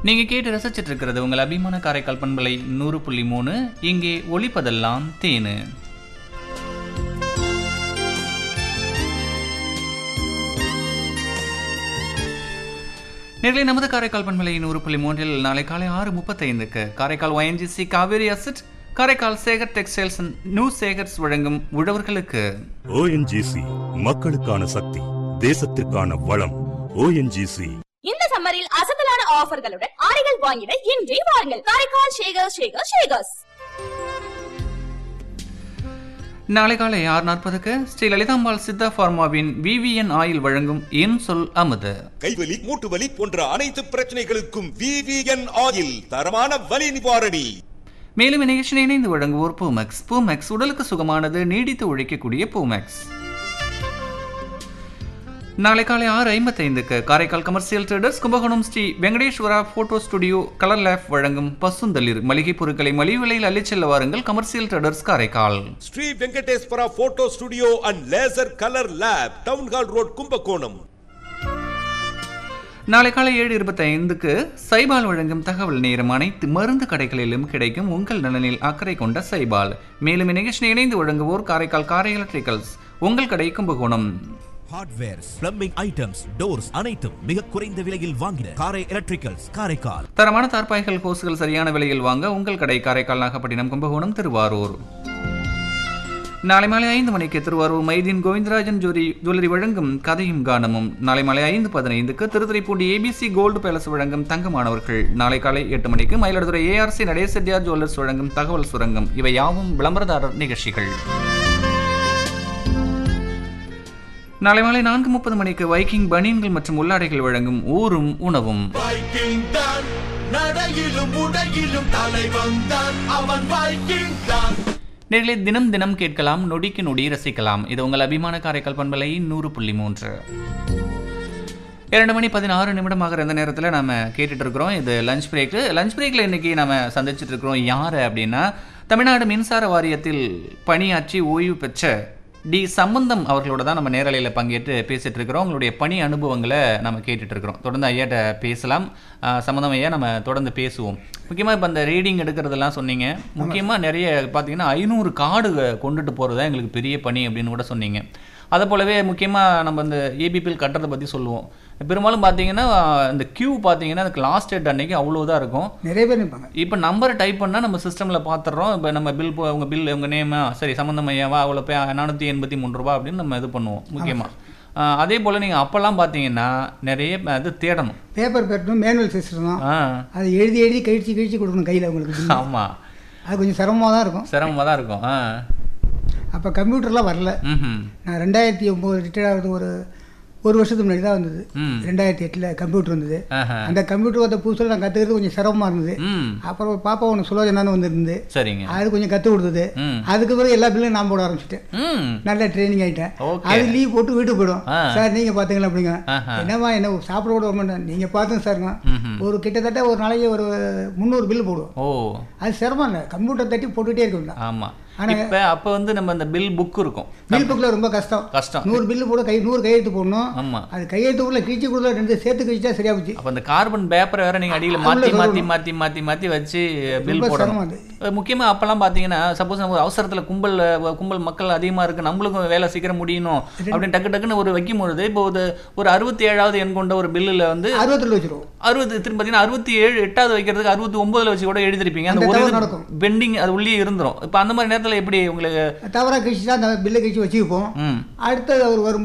நீங்க கேட்டு ரசிச்சிட்டு இருக்கிறது உங்கள் அபிமான காரைக்கால் பண்பலை நூறு புள்ளி மூணு இங்கே ஒளிப்பதெல்லாம் தேனு நேர்களை நமது காரைக்கால் பண்பலை நூறு புள்ளி மூன்றில் நாளை காலை ஆறு முப்பத்தைந்துக்கு Karaikal ONGC Cauvery asset Karaikal Sekar textiles and new Sekars வழங்கும் உழவர்களுக்கு ஓஎன்ஜிசி மக்களுக்கான சக்தி தேசத்திற்கான வளம் ஓஎன்ஜிசி இந்த சம்மரில் அசத்தலான ஆஃபர்களுடன் ஆடைகள் வாங்கிட இன்றே வாருங்கள் காரைக்கால் ஷேகர் ஷேகர் ஷேகர்ஸ் நாளை காலை ஆறு நாற்பதுக்கு ஸ்ரீ லலிதாம்பாள் சித்தா ஃபார்மாவின் விவிஎன் ஆயில் வழங்கும் என் சொல் அமுது கைவலி மூட்டு வலி போன்ற அனைத்து பிரச்சனைகளுக்கும் விவிஎன் ஆயில் தரமான வலி நிவாரணி மேலும் இந்நிகழ்ச்சியை இணைந்து வழங்குவோர் பூமெக்ஸ் பூமெக்ஸ் உடலுக்கு சுகமானது நீடித்து உழைக்கக்கூடிய பூமெக்ஸ் நாளை காலை ஆறு ஐம்பத்தைந்துக்கு Karaikal commercial traders Kumbakonam Sri Venkateswara photo studio colour lab வழங்கும் பசுந்தளிர் மளிகை பொருட்களை மலிவு விலையில் அள்ளிச் செல்ல வாருங்கள் commercial traders Karaikal Sri Venkateswara photo studio and laser colour lab town hall road Kumbakonam நாளை காலை ஏழு இருபத்தைந்துக்கு சைபால் வழங்கும் தகவல் நேரம் அனைத்து மருந்து கடைகளிலும் கிடைக்கும் உங்கள் நலனில் அக்கறை கொண்ட சைபால் மேலும் இந்நிகழ்ச்சியை இணைந்து வழங்குவோர் காரைக்கால் காரை எலக்ட்ரிக்கல்ஸ் உங்கள் கடை Kumbakonam hardwares plumbing items doors அனைத்தும் மிக குறைந்த விலையில் வாங்கின காரை எலக்ட்ரிக்கல்ஸ் காரைக்கால் தரமான தார்பாய்கள் கோர்ஸ்கள் சரியான விலையில் வாங்க உங்கள் கடை காரைக்கால் நாகப்பட்டினம் கும்பகோணம் திருவாரூர் நாளை மாலை ஐந்து மணிக்கு திருவாரூர் மைதீன் கோவிந்தராஜன் ஜோரி ஜுவல்லரி வழங்கும் கதையும் கானமும் நாளை மாலை ஐந்து பதினைந்துக்கு திருத்துறைப்பூண்டி ஏபிசி கோல்டு பேலஸ் வழங்கும் தங்க மாணவர்கள் நாளை காலை எட்டு மணிக்கு மயிலாடுதுறை ஏஆர்சி நடேசெட்டியார் ஜுவல்லர்ஸ் வழங்கும் தகவல் சுரங்கம் இவை யாவும் விளம்பரதாரர் நிகழ்ச்சிகள் நாளை மாலை நான்கு முப்பது மணிக்கு வைக்கிங் பனியன்கள் மற்றும் உள்ளாடைகள் வழங்கும் ஊரும் உணவும் வைக்கிங் தான் நடையிலும் உடையிலும் தலைவன் தான் அவன் வைக்கிங் தான் நேர்களை தினம் தினம் கேட்கலாம் நொடிக்கு நொடி ரசிக்கலாம் இது உங்கள் அபிமான காரைக்கால் பண்பலை நூறு புள்ளி மூன்று இரண்டு மணி பதினாறு நிமிடமாகிற இந்த நேரத்தில் நம்ம கேட்டுட்டு இருக்கிறோம் இது லஞ்ச் பிரேக்கு லஞ்ச் பிரேக்கில் இன்னைக்கு நம்ம சந்திச்சுட்டு இருக்கிறோம் யார் அப்படின்னா தமிழ்நாடு மின்சார வாரியத்தில் பணியாற்றி ஓய்வு பெற்ற டி சம்பந்தம் அவர்களோட தான் நம்ம நேரலையில் பங்கேற்று பேசிட்டு இருக்கிறோம் உங்களுடைய பணி அனுபவங்களை நம்ம கேட்டுட்டு இருக்கிறோம் தொடர்ந்து ஐயாட்ட பேசலாம் ஆஹ் சம்பந்தம் ஐயா நம்ம தொடர்ந்து பேசுவோம் முக்கியமாக இப்போ அந்த ரீடிங் எடுக்கிறதெல்லாம் சொன்னீங்க முக்கியமாக நிறைய பார்த்தீங்கன்னா ஐநூறு கார்டு கொண்டுட்டு போகிறது தான் எங்களுக்கு பெரிய பணி அப்படின்னு கூட சொன்னீங்க அதை போலவே முக்கியமாக நம்ம இந்த ஏபி பில் கட்டுறதை பற்றி சொல்லுவோம் பெரும்பாலும் பார்த்தீங்கன்னா இந்த கியூ பார்த்தீங்கன்னா அதுக்கு லாஸ்ட் டேட் அன்னைக்கு அவ்வளோதான் இருக்கும் நிறைய பேர் நிற்பாங்க இப்போ நம்பர் டைப் பண்ணால் நம்ம சிஸ்டமில் பார்த்துடுறோம் இப்போ நம்ம பில் போ உங்கள் பில் உங்கள் நேமா சரி சம்மந்தம் ஐயாவா அவ்வளோ போய் நானூற்றி எண்பத்தி மூணு ரூபா அப்படின்னு நம்ம இது பண்ணுவோம் முக்கியமாக அதே போல் நீங்கள் அப்போல்லாம் பார்த்தீங்கன்னா நிறைய இது தேடணும் பேப்பர் பேட்டணும் மேனுவல் சிஸ்டம் தான் ஆ அதை எழுதி எழுதி கழிச்சு கழிச்சு கொடுக்கணும் கையில் உங்களுக்கு ஆமாம் அது கொஞ்சம் சிரமமாக தான் இருக்கும் சிரமமாக தான் இருக்கும் ஆ அப்போ கம்ப்யூட்டர்லாம் வரல ம் நான் ரெண்டாயிரத்தி ஒம்பது ரிட்டையர் ஆகுது ஒரு ஒரு வருஷத்துக்கு முன்னாடி தான் வந்தது ம். ரெண்டாயிரத்தி எட்டில் கம்ப்யூட்டர் வந்தது ஆஹா. அந்த கம்ப்யூட்டர் வந்த புதுசில் நான் கற்றுக்கிறது கொஞ்சம் சிரமமாக இருந்தது ம் அப்புறம் ஒரு பாப்பா ஒன்று சுலோஜனான்னு வந்திருந்து சரிங்க அது கொஞ்சம் கற்றுக் கொடுத்தது ம் அதுக்கு பிறகு எல்லா பில்லும் நான் போட ஆரம்பிச்சிட்டேன் ம் நல்ல ட்ரைனிங் ஆகிட்டேன் Okay. அது லீவ் போட்டு வீட்டுக்கு போயிடும் ஆ. சார் நீங்கள் பார்த்தீங்களா அப்படிங்க ஆஹா. என்னவா என்ன சாப்பிட கூட வர மாட்டேன் நீங்கள் பார்த்துங்க சாருங்க ம்ஹும். ஒரு கிட்டத்தட்ட ஒரு நாளைக்கு ஒரு முந்நூறு பில் போடுவோம் ஓ அது சிரமம் இல்லை கம்ப்யூட்டர் தட்டி போட்டுகிட்டே இருக்க ஆமா ஆனா- இப்ப அப்ப வந்து நம்ம அந்த பில் புக் இருக்கும் பில் புக்கில் ரொம்ப கஷ்டம் கஷ்டம் நூறு பில்லு போட கை நூறு கையெழுத்து போடணும் ஆமா அது கையெழுத்து உள்ள கிழிச்சு கொடுல ரெண்டு சேர்த்து கிழிச்சா சரியா போச்சு அப்ப அந்த கார்பன் பேப்பரை வேற நீங்க அடியில உள்ள மாத்தி மாத்தி சொல்லணும். மாத்தி மாத்தி மாத்தி வச்சு பில் ரொம்ப போடணும் சிரமம் அது. அஹ் முக்கியமா அப்பெல்லாம் பாத்தீங்கன்னா சப்போஸ் நம்ம ஒரு அவசரத்துல கும்பல் அஹ், கும்பல் மக்கள் அதிகமா இருக்கு நம்மளுக்கும் வேலை சீக்கிரம் முடியணும் அப்படின்னு டக்கு டக்குன்னு ஒரு வைக்கும் பொழுது இப்போ ஒரு ஒரு அறுபத்தி ஏழாவது எண் கொண்ட ஒரு பில்லுல வந்து அறுபத்தி வச்சிருவோம் அறுபது திரும்ப பார்த்தீங்கன்னா அறுபத்தி ஏழு எட்டாவது வைக்கிறதுக்கு அறுபத்தி ஒன்பதுல வச்சு கூட எழுதிருப்பீங்க அந்த அந்த ஒரு தவறு இது நடக்கும். பெண்டிங் அது உள்ளே இருந்துரும் இப்போ அந்த மாதிரி நேரத்துல எப்படி உங்களுக்கு தவறாக கிழிச்சு தான் அந்த பில்லை கிழிச்சு வச்சுக்குப்போம் ம் அடுத்தது அவர் வரும்